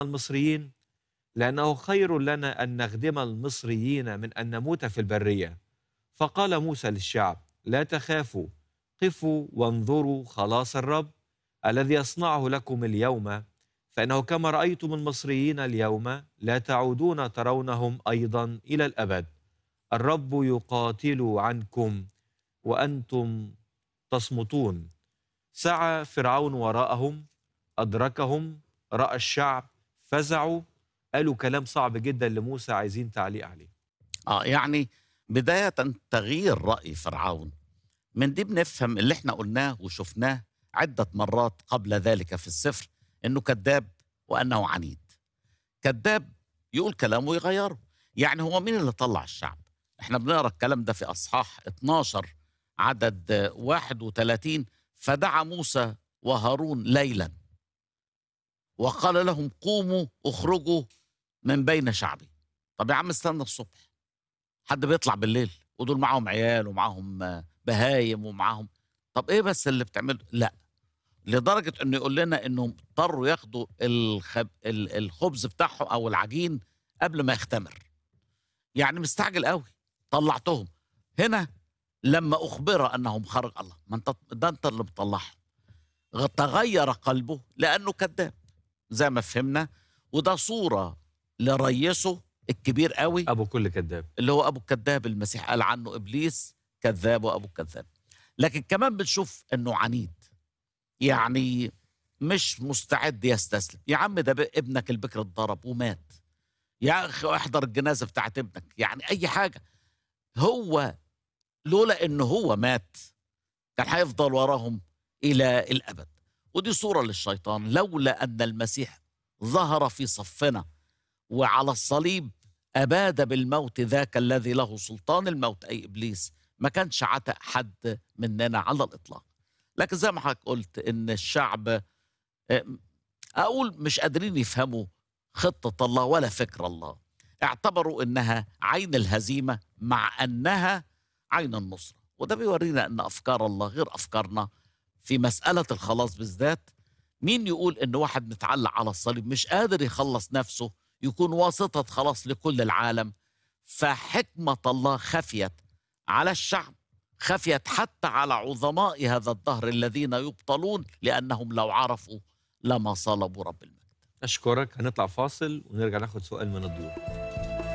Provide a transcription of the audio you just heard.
المصريين لأنه خير لنا أن نخدم المصريين من أن نموت في البرية فقال موسى للشعب لا تخافوا قفوا وانظروا خلاص الرب الذي يصنعه لكم اليوم فإنه كما رأيتم المصريين اليوم لا تعودون ترونهم أيضا إلى الأبد الرب يقاتل عنكم وأنتم تصمتون سعى فرعون وراءهم أدركهم رأى الشعب فزعوا قالوا كلام صعب جدا لموسى عايزين تعليق عليه اه يعني بداية تغيير رأي فرعون من دي بنفهم اللي احنا قلناه وشفناه عدة مرات قبل ذلك في السفر انه كذاب وانه عنيد كذاب يقول كلام ويغيره يعني هو مين اللي طلع الشعب احنا بنقرا الكلام ده في اصحاح 12 عدد 31 فدعا موسى وهارون ليلا وقال لهم قوموا اخرجوا من بين شعبي طب يا عم استنى الصبح حد بيطلع بالليل ودول معاهم عيال ومعاهم بهايم ومعاهم طب ايه بس اللي بتعمله لا لدرجه انه يقول لنا انهم اضطروا ياخدوا الخب... الخبز بتاعهم او العجين قبل ما يختمر يعني مستعجل قوي طلعتهم هنا لما اخبر انهم خرج الله ما انت ده انت اللي مطلعهم تغير قلبه لانه كذاب زي ما فهمنا وده صوره لريسه الكبير قوي ابو كل كذاب اللي هو ابو الكذاب المسيح قال عنه ابليس كذاب وابو الكذاب لكن كمان بنشوف انه عنيد يعني مش مستعد يستسلم يا عم ده ابنك البكر اتضرب ومات يا اخي احضر الجنازه بتاعت ابنك يعني اي حاجه هو لولا انه هو مات كان هيفضل وراهم الى الابد ودي صوره للشيطان لولا ان المسيح ظهر في صفنا وعلى الصليب اباد بالموت ذاك الذي له سلطان الموت اي ابليس ما كانش عتق حد مننا على الاطلاق لكن زي ما حضرتك قلت ان الشعب اقول مش قادرين يفهموا خطه الله ولا فكر الله اعتبروا انها عين الهزيمه مع انها عين النصره وده بيورينا ان افكار الله غير افكارنا في مساله الخلاص بالذات مين يقول ان واحد متعلق على الصليب مش قادر يخلص نفسه يكون واسطه خلاص لكل العالم فحكمه الله خفيت على الشعب خفيت حتى على عظماء هذا الدهر الذين يبطلون لانهم لو عرفوا لما صلبوا رب المجد اشكرك هنطلع فاصل ونرجع ناخد سؤال من الضيوف